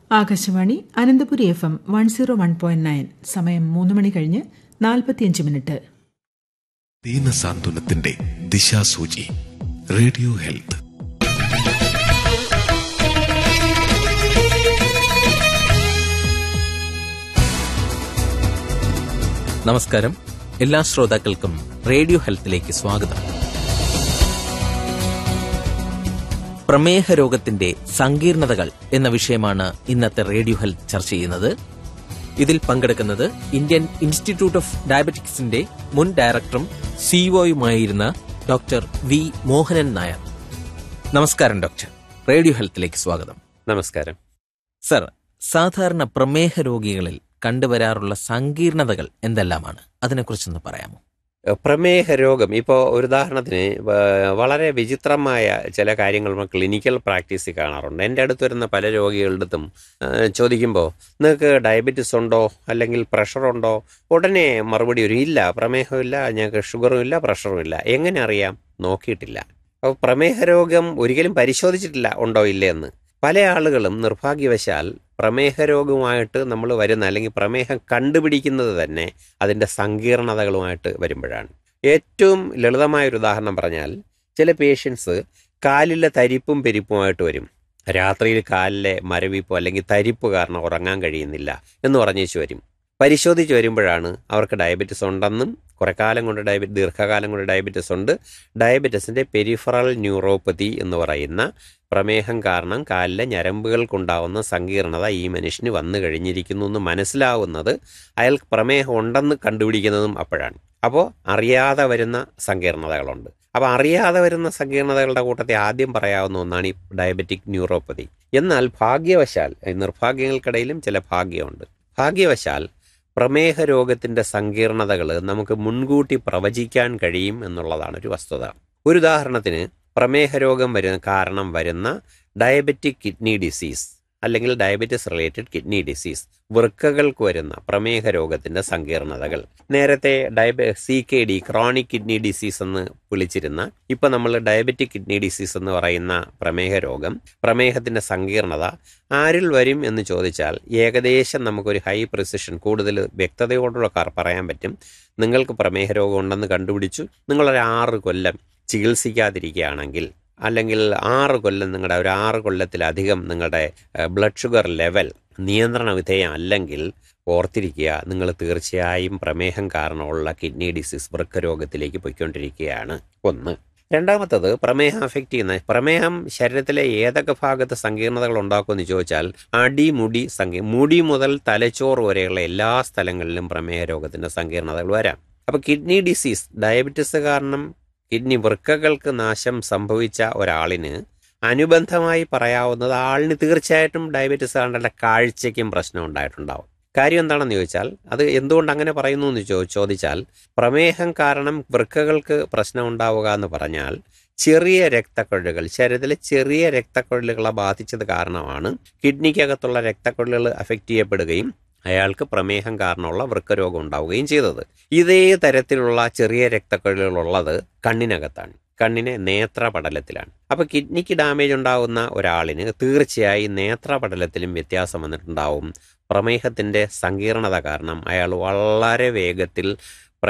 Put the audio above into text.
Akashvani Ananthapuri F M one zero one point nine സമയം മൂന്ന് മണി കഴിഞ്ഞ് നാൽപ്പത്തിയഞ്ച് മിനിറ്റ് ദീനസാന്ത്വനത്തിന്റെ ദിശാസൂചി റേഡിയോ ഹെൽത്ത് നമസ്കാരം എല്ലാ ശ്രോതാക്കൾക്കും റേഡിയോ ഹെൽത്തിലേക്ക് സ്വാഗതം പ്രമേഹ രോഗത്തിന്റെ സങ്കീർണതകൾ എന്ന വിഷയമാണ് ഇന്നത്തെ റേഡിയോ ഹെൽത്ത് ചർച്ച ചെയ്യുന്നത് ഇതിൽ പങ്കെടുക്കുന്നത് ഇന്ത്യൻ ഇൻസ്റ്റിറ്റ്യൂട്ട് ഓഫ് ഡയബറ്റിക്സിന്റെ മുൻ ഡയറക്ടറും സിഇഒയുമായിരുന്ന ഡോക്ടർ വി മോഹനൻ നായർ നമസ്കാരം ഡോക്ടർ റേഡിയോ ഹെൽത്തിലേക്ക് സ്വാഗതം നമസ്കാരം സർ സാധാരണ പ്രമേഹ രോഗികളിൽ കണ്ടുവരാറുള്ള സങ്കീർണതകൾ എന്തെല്ലാമാണ് അതിനെക്കുറിച്ചൊന്ന് പറയാമോ ഏഹ് പ്രമേഹ രോഗം ഇപ്പോൾ ഒരു ഉദാഹരണത്തിന് വ- വളരെ വിചിത്രമായ ചില കാര്യങ്ങൾ നമ്മൾ ക്ലിനിക്കൽ പ്രാക്ടീസിൽ കാണാറുണ്ട് എൻ്റെ അടുത്ത് വരുന്ന പല രോഗികളുടെടുത്തും ഏഹ് ചോദിക്കുമ്പോൾ നിങ്ങൾക്ക് ഡയബറ്റിസ് ഉണ്ടോ അല്ലെങ്കിൽ പ്രഷർ ഉണ്ടോ ഉടനെ മറുപടി ഒരു ഇല്ല പ്രമേഹമില്ല ഞങ്ങൾക്ക് ഷുഗറും ഇല്ല പ്രഷറും ഇല്ല എങ്ങനെ അറിയാം നോക്കിയിട്ടില്ല അപ്പോൾ പ്രമേഹ രോഗം ഒരിക്കലും പരിശോധിച്ചിട്ടില്ല ഉണ്ടോ ഇല്ലേ എന്ന് പല ആളുകളും നിർഭാഗ്യവശാൽ പ്രമേഹ രോഗവുമായിട്ട് നമ്മൾ വരുന്ന അല്ലെങ്കിൽ പ്രമേഹം കണ്ടുപിടിക്കുന്നത് തന്നെ അതിൻ്റെ സങ്കീർണതകളുമായിട്ട് വരുമ്പോഴാണ് ഏറ്റവും ലളിതമായ ഒരു ഉദാഹരണം പറഞ്ഞാൽ ചില പേഷ്യൻസ് കാലിലെ തരിപ്പും പെരിപ്പുമായിട്ട് വരും രാത്രിയിൽ കാലിലെ മരവിപ്പോ അല്ലെങ്കിൽ തരിപ്പ് കാരണം ഉറങ്ങാൻ കഴിയുന്നില്ല എന്ന് പറഞ്ഞേച്ചു വരും പരിശോധിച്ച് വരുമ്പോഴാണ് അവർക്ക് ഡയബറ്റിസ് ഉണ്ടെന്നും കുറെ കാലം കൊണ്ട് ഡയബറ്റ് ദീർഘകാലം കൊണ്ട് ഡയബറ്റിസ് ഉണ്ട് ഡയബറ്റിസിൻ്റെ പെരിഫറൽ ന്യൂറോപ്പതി എന്ന് പറയുന്ന പ്രമേഹം കാരണം കാലിലെ ഞരമ്പുകൾക്കുണ്ടാവുന്ന സങ്കീർണത ഈ മനുഷ്യന് വന്നു കഴിഞ്ഞിരിക്കുന്നു എന്ന് മനസ്സിലാവുന്നത് അയാൾക്ക് പ്രമേഹം ഉണ്ടെന്ന് കണ്ടുപിടിക്കുന്നതും അപ്പോഴാണ് അപ്പോൾ അറിയാതെ വരുന്ന സങ്കീർണതകളുണ്ട് അപ്പോൾ അറിയാതെ വരുന്ന സങ്കീർണതകളുടെ കൂട്ടത്തിൽ ആദ്യം പറയാവുന്ന ഒന്നാണ് ഈ ഡയബറ്റിക് ന്യൂറോപ്പതി എന്നാൽ ഭാഗ്യവശാൽ ഈ നിർഭാഗ്യങ്ങൾക്കിടയിലും ചില ഭാഗ്യമുണ്ട് ഭാഗ്യവശാൽ പ്രമേഹ രോഗത്തിൻ്റെ സങ്കീർണതകൾ നമുക്ക് മുൻകൂട്ടി പ്രവചിക്കാൻ കഴിയും എന്നുള്ളതാണ് ഒരു വസ്തുത ഒരു ഉദാഹരണത്തിന് പ്രമേഹ രോഗം വരുന്ന കാരണം വരുന്ന ഡയബറ്റിക് കിഡ്നി ഡിസീസ് അല്ലെങ്കിൽ ഡയബറ്റിസ് റിലേറ്റഡ് കിഡ്നി ഡിസീസ് വൃക്കകൾക്ക് വരുന്ന പ്രമേഹ രോഗത്തിന്റെ സങ്കീർണതകൾ നേരത്തെ ഡയബ C K D chronic kidney disease എന്ന് വിളിച്ചിരുന്ന ഇപ്പൊ നമ്മൾ ഡയബറ്റിക് കിഡ്നി ഡിസീസ് എന്ന് പറയുന്ന പ്രമേഹ രോഗം പ്രമേഹത്തിന്റെ സങ്കീർണത ആരിൽ വരും എന്ന് ചോദിച്ചാൽ ഏകദേശം നമുക്കൊരു ഹൈ പ്രിസിഷൻ കൂടുതൽ വ്യക്തതയോടുള്ള കാർ പറയാൻ പറ്റും നിങ്ങൾക്ക് പ്രമേഹ രോഗം ഉണ്ടെന്ന് കണ്ടുപിടിച്ചു നിങ്ങളൊരു ആറ് കൊല്ലം ചികിത്സിക്കാതിരിക്കുകയാണെങ്കിൽ അല്ലെങ്കിൽ ആറ് കൊല്ലം നിങ്ങളുടെ ഒരു ആറ് കൊല്ലത്തിലധികം നിങ്ങളുടെ ബ്ലഡ് ഷുഗർ ലെവൽ നിയന്ത്രണ വിധേയം അല്ലെങ്കിൽ ഓർത്തിരിക്കുക നിങ്ങൾ തീർച്ചയായും പ്രമേഹം കാരണമുള്ള കിഡ്നി ഡിസീസ് വൃക്കരോഗത്തിലേക്ക് പോയിക്കൊണ്ടിരിക്കുകയാണ് ഒന്ന് രണ്ടാമത്തത് പ്രമേഹം അഫക്റ്റ് ചെയ്യുന്ന പ്രമേഹം ശരീരത്തിലെ ഏതൊക്കെ ഭാഗത്ത് സങ്കീർണതകൾ ഉണ്ടാക്കുമെന്ന് ചോദിച്ചാൽ അടിമുടി സങ്കീ മുടി മുതൽ തലച്ചോറ് വരെയുള്ള എല്ലാ സ്ഥലങ്ങളിലും പ്രമേഹ രോഗത്തിന്റെ സങ്കീർണതകൾ വരാം അപ്പോൾ കിഡ്നി ഡിസീസ് ഡയബറ്റിസ് കാരണം കിഡ്നി വൃക്കകൾക്ക് നാശം സംഭവിച്ച ഒരാളിന് അനുബന്ധമായി പറയാവുന്നത് ആളിന് തീർച്ചയായിട്ടും ഡയബറ്റിസ് ആളുടെ കാഴ്ചയ്ക്കും പ്രശ്നം ഉണ്ടായിട്ടുണ്ടാവും കാര്യം എന്താണെന്ന് ചോദിച്ചാൽ അത് എന്തുകൊണ്ട് അങ്ങനെ പറയുന്നു എന്ന് ചോ ചോദിച്ചാൽ പ്രമേഹം കാരണം വൃക്കകൾക്ക് പ്രശ്നം ഉണ്ടാവുക എന്ന് പറഞ്ഞാൽ ചെറിയ രക്തക്കൊഴലുകൾ ശരീരത്തിലെ ചെറിയ രക്തക്കൊഴലുകളെ ബാധിച്ചത് കാരണമാണ് കിഡ്നിക്കകത്തുള്ള രക്തക്കൊഴലുകൾ അഫക്റ്റ് ചെയ്യപ്പെടുകയും അയാൾക്ക് പ്രമേഹം കാരണമുള്ള വൃക്കരോഗം ഉണ്ടാവുകയും ചെയ്തത് ഇതേ തരത്തിലുള്ള ചെറിയ രക്തക്കൊഴലുകളുള്ളത് കണ്ണിനകത്താണ് കണ്ണിനെ നേത്രപടലത്തിലാണ് അപ്പോൾ കിഡ്നിക്ക് ഡാമേജ് ഉണ്ടാകുന്ന ഒരാളിന് തീർച്ചയായും നേത്രപടലത്തിലും വ്യത്യാസം വന്നിട്ടുണ്ടാവും പ്രമേഹത്തിൻ്റെ സങ്കീർണത കാരണം അയാൾ വളരെ വേഗത്തിൽ